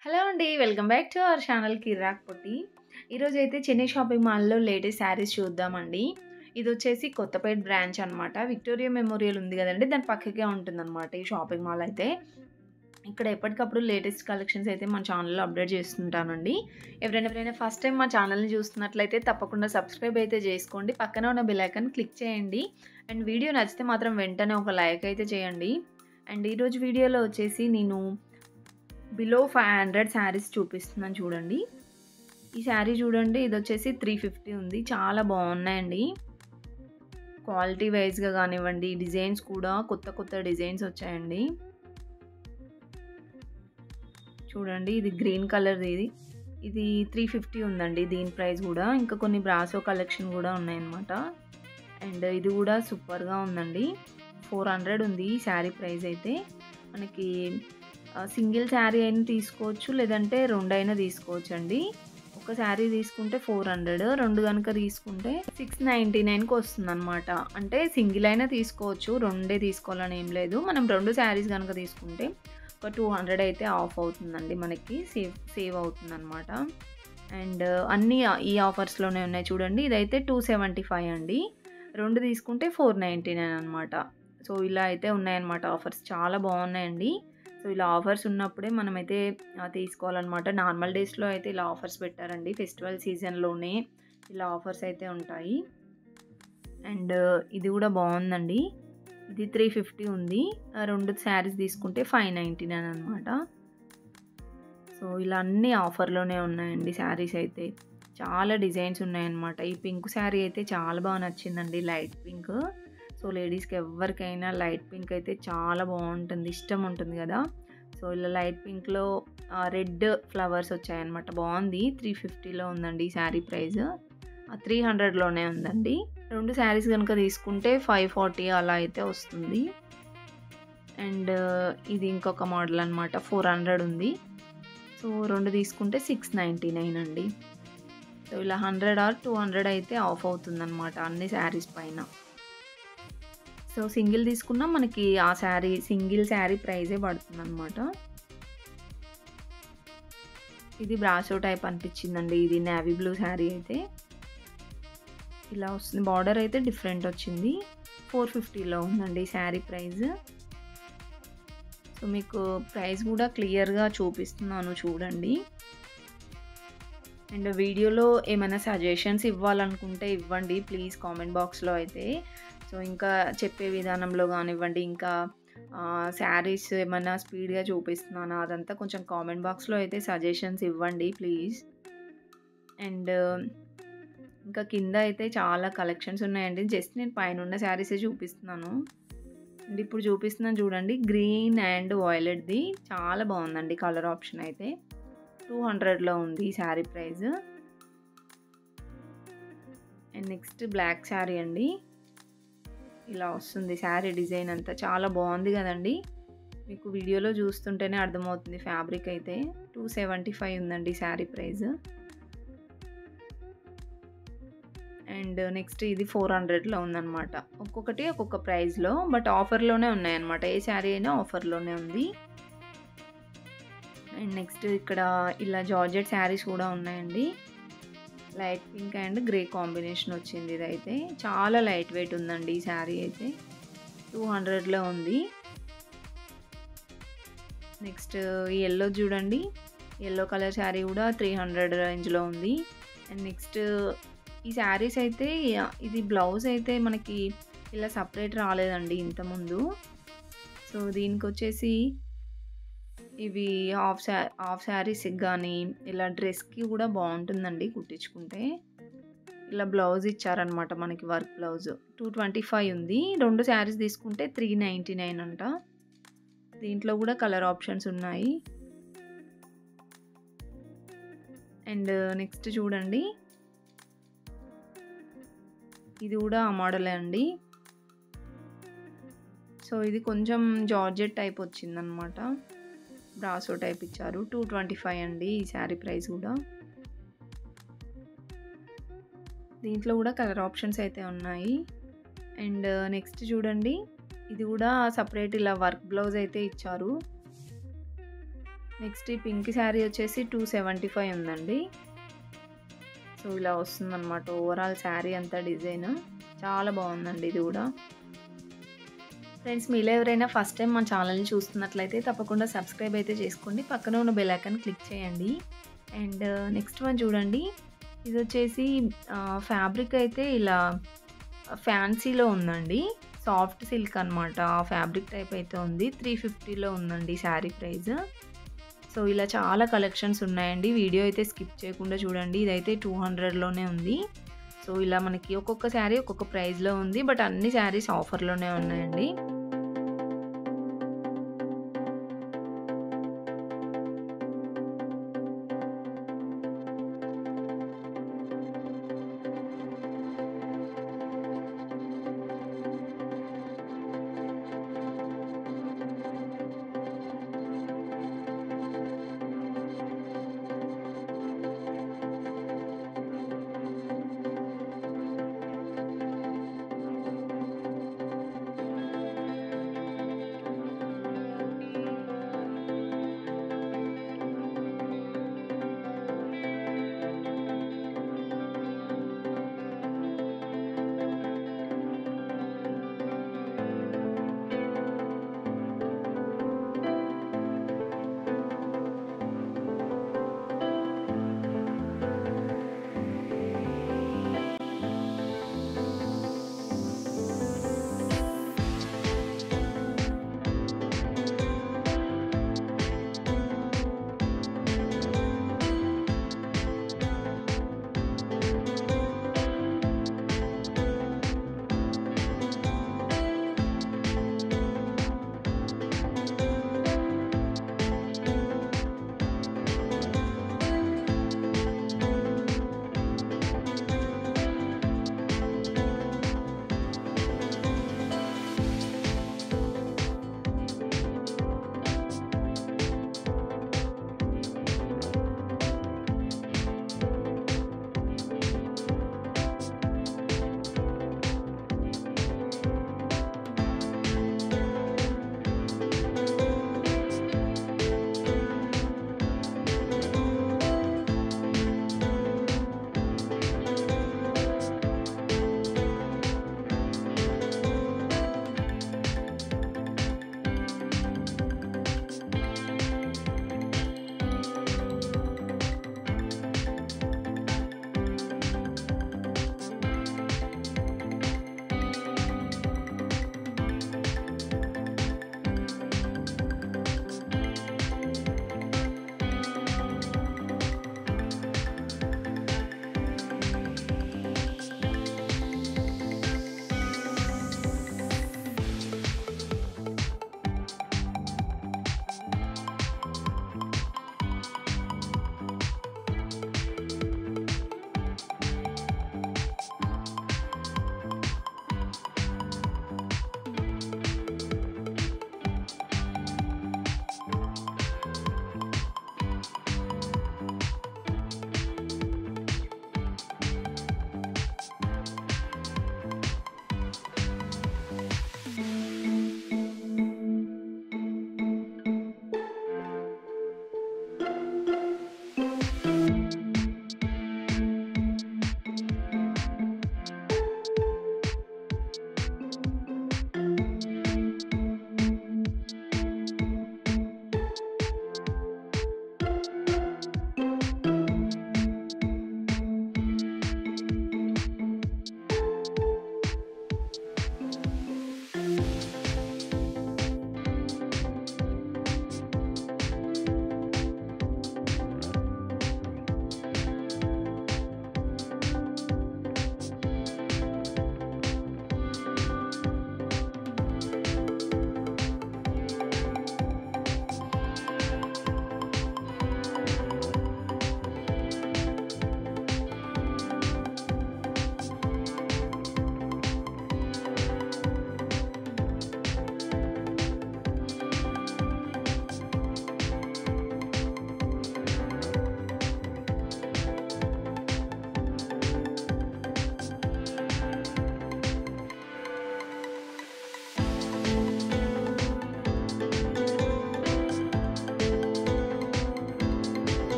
Hello అండి. Welcome back to our channel Kirak Potti. ఈరోజైతే Chennai shopping మాల్‌లో లేటెస్ట్ శారీస్ చూద్దామండి. ఇదొచ్చేసి కొత్తపేట బ్రాంచ్ అనమాట. విక్టోరియా మెమోరియల్ ఉంది గదండీ! దాని పక్కకే ఉంటుందనమాట ఈ షాపింగ్ మాల్ అయితే. ఇక్కడ ఎప్పటికప్పుడు లేటెస్ట్ కలెక్షన్స్ అయితే మన ఛానల్‌లో అప్డేట్ చేస్తుంటానండి. ఎవరైనా ఎవరైనా ఫస్ట్ టైమ్ మా ఛానల్‌ని చూస్తున్నట్లయితే తప్పకుండా సబ్స్క్రైబ్ అయితే చేసుకోండి. పక్కన ఉన్న బెల్ ఐకాన్ క్లిక్ చేయండి. అండ్ వీడియో నచ్చితే మాత్రం వెంటనే ఒక లైక్ అయితే చేయండి. అండ్ ఈరోజు వీడియోలో వచ్చేసి నేను బిలో 500 శారీస్ చూపిస్తున్నాను చూడండి. ఈ శారీ చూడండి ఇదొచ్చేసి 350 ఉంది. చాలా బాగున్నాయండి. క్వాలిటీ వైస్‌గా గానివ్వండి, డిజైన్స్ కూడా కొత్త కొత్త డిజైన్స్ వచ్చాయండి. చూడండి ఇది గ్రీన్ కలర్‌ది ఇది. ఇది 350 ఉందండి దీని ప్రైస్ గూడా. ఇంకా కొన్ని బ్రాసో కలెక్షన్ గూడా ఉన్నాయన్నమాట. అండ్ ఇది గూడా సూపర్‌గా ఉందండి. 400 ఉంది ఈ శారీ ప్రైస్ అయితే. మనకి ఆహ్, సింగిల్ శారీ అయినా తీసుకోవచ్చు. లేదంటే రెండైనా తీసుకోవచ్చండి. ఒక శారీ తీసుకుంటే 400 రెండు గనుక తీసుకుంటే 699కి వస్తుందనమాట. అంటే సింగిల్ అయినా తీసుకోవచ్చు. రెండే తీసుకోవాలని ఏం లేదు. మనం 2 శారీస్ గనుక తీసుకుంటే ఒక 200 అయితే ఆఫ్ అవుతుందండి మనకి. సేవ్ సేవ్ అవుతుందనమాట. అండ్ అన్నీ ఈ ఆఫర్స్‌లోనే ఉన్నాయి చూడండి. ఇదైతే 275 అండి. 2 తీసుకుంటే 499 అనమాట. సో, ఇలా అయితే ఉన్నాయన్నమాట ఆఫర్స్. చాలా బాగున్నాయండి. సో, ఇలా ఆఫర్స్ ఉన్నప్పుడే మనమైతే ఆహ్, తీసుకోవాలన్నమాట. నార్మల్ డేస్‌లో అయితే ఇలా ఆఫర్స్ పెట్టారండి. ఫెస్టివల్ సీజన్‌లోనే ఇలా ఆఫర్స్ అయితే ఉంటాయి. అండ్ ఇది గూడా బాగుందండి. ఇది 350 ఉంది. ఆహ్, 2 శారీస్ తీసుకుంటే 599 అనమాట. సో, ఇలా అన్నీ ఆఫర్‌లోనే ఉన్నాయండి శారీస్ అయితే. చాలా డిజైన్స్ ఉన్నాయన్నమాట. ఈ పింక్ శారీ అయితే చాలా బాగా నచ్చిందండి. Light pink. సో, లేడీస్‌కి ఎవ్వరికైనా లైట్ పింక్ అయితే చాలా బాగుంటుంది. ఇష్టం ఉంటుంది గదా! సో, ఇలా లైట్ పింక్‌లో ఆహ్, రెడ్ ఫ్లవర్స్ వచ్చాయన్నమాట. బాగుంది. 350లో ఉందండి ఈ శారీ ప్రైస్. ఆహ్, 300లోనే ఉందండి. 2 శారీస్ గనుక తీసుకుంటే 540 అలా అయితే వస్తుంది. అండ్ ఇది ఇంకొక మోడల్ అనమాట. 400 ఉంది. సో, 2 తీసుకుంటే 699 అండి. సో, ఇలా 100 ఆర్ 200 అయితే ఆఫ్ అవుతుందనమాట అన్ని శారీస్ పైన. సో, సింగిల్ తీసుకున్నా మనకి ఆ శారీ సింగిల్ శారీ ప్రైజే పడుతుందనమాట. ఇది బ్రాసో టైప్ అనిపించిందండి. ఇది నేవీ బ్లూ శారీ అయితే. ఇలా వస్తుంది. బార్డర్ అయితే డిఫరెంట్ వచ్చింది. 450లో ఉందండి శారీ ప్రైస్. సో, మీకు ప్రైస్ గూడా క్లియర్‌గా చూపిస్తున్నాను చూడండి. అండ్ వీడియోలో ఏమైనా సజెషన్స్ ఇవ్వాలనుకుంటే ఇవ్వండి ప్లీజ్ కామెంట్ బాక్స్‌లో అయితే. సో, ఇంకా చెప్పే విధానంలో గానివ్వండి, ఇంకా ఆహ్, శారీస్ ఏమన్నా స్పీడ్‌గా చూపిస్తున్నానా అదంతా కొంచెం కామెంట్ బాక్స్‌లో అయితే సజెషన్స్ ఇవ్వండి ప్లీజ్. అండ్ ఇంకా కింద అయితే చాలా కలెక్షన్స్ ఉన్నాయండి. జస్ట్ నేను పైనున్న శారీసే చూపిస్తున్నాను. అండ్ ఇప్పుడు చూపిస్తున్నాను చూడండి. గ్రీన్ అండ్ వయలెట్‌ది చాలా బాగుందండి కలర్ ఆప్షన్ అయితే. 200లో ఉంది ఈ saree price. And next black saree అండి. ఇలా వస్తుంది శారీ డిజైన్ అంతా. చాలా బాగుంది గదండీ! మీకు వీడియోలో చూస్తుంటేనే అర్థమవుతుంది ఫ్యాబ్రిక్ అయితే. 275 ఉందండి శారీ ప్రైస్. అండ్ నెక్స్ట్ ఇది 400లో ఉందనమాట. ఒక్కొక్కటి ఒక్కొక్క ప్రైస్‌లో బట్ ఆఫర్‌లోనే ఉన్నాయన్నమాట. ఏ శారీ అయినా ఆఫర్‌లోనే ఉంది. అండ్ నెక్స్ట్ ఇక్కడ ఇలా జార్జెట్ శారీస్ కూడా ఉన్నాయండి. Light pink and grey combination వచ్చింది ఇదైతే. చాలా లైట్ వెయిట్ ఉందండి ఈ శారీ అయితే. 200లో ఉంది. నెక్స్ట్ ఈ యెల్లో చూడండి. యెల్లో కలర్ శారీ కూడా 300 రేంజ్‌లో ఉంది. అండ్ నెక్స్ట్ ఈ శారీస్ అయితే ఇది బ్లౌజ్ అయితే మనకి ఇలా సెపరేట్ రాలేదండి ఇంతకుముందు. సో, దీనికొచ్చేసి ఇవి హాఫ్ శా హాఫ్ శారీస్‌కి గానీ, ఇలా డ్రెస్‌కి కూడా బాగుంటుందండి కుట్టించుకుంటే. ఇలా బ్లౌజ్ ఇచ్చారనమాట మనకి వర్క్ బ్లౌజ్. 225 ఉంది. 2 శారీస్ తీసుకుంటే 399 అంట. దీంట్లో కూడా కలర్ ఆప్షన్స్ ఉన్నాయి. అండ్ నెక్స్ట్ చూడండి. ఇది కూడా ఆ మోడలే అండి. సో, ఇది కొంచెం జార్జెట్ టైప్ వచ్చిందనమాట. బ్రాసో టైప్ ఇచ్చారు. 225 అండి ఈ శారీ ప్రైస్ కూడా. దీంట్లో కూడా కలర్ ఆప్షన్స్ అయితే ఉన్నాయి. అండ్ నెక్స్ట్ చూడండి. ఇది కూడా సెపరేట్ ఇలా వర్క్ బ్లౌజ్ అయితే ఇచ్చారు. నెక్స్ట్ ఈ పింక్ శారీ వచ్చేసి టూ సెవెంటీ ఫైవ్ ఉందండి సో ఇలా వస్తుందన్నమాట ఓవరాల్ శారీ అంతా డిజైన్ చాలా బాగుందండి ఇది కూడా ఫ్రెండ్స్ మీలో ఎవరైనా ఫస్ట్ టైం మన ఛానల్ని చూస్తున్నట్లయితే తప్పకుండా సబ్స్క్రైబ్ అయితే చేసుకోండి పక్కన ఉన్న బెల్ ఐకాన్ క్లిక్ చేయండి అండ్ నెక్స్ట్ వన్ చూడండి ఇది వచ్చేసి ఫ్యాబ్రిక్ అయితే ఇలా ఫ్యాన్సీలో ఉందండి సాఫ్ట్ సిల్క్ అనమాట ఫ్యాబ్రిక్ టైప్ అయితే ఉంది త్రీ ఫిఫ్టీలో ఉందండి శారీ ప్రైస్ సో ఇలా చాలా కలెక్షన్స్ ఉన్నాయండి వీడియో అయితే స్కిప్ చేయకుండా చూడండి ఇదైతే టూ హండ్రెడ్లోనే ఉంది సో ఇలా మనకి ఒక్కొక్క శారీ ఒక్కొక్క ప్రైస్లో ఉంది బట్ అన్ని శారీస్ ఆఫర్లోనే ఉన్నాయండి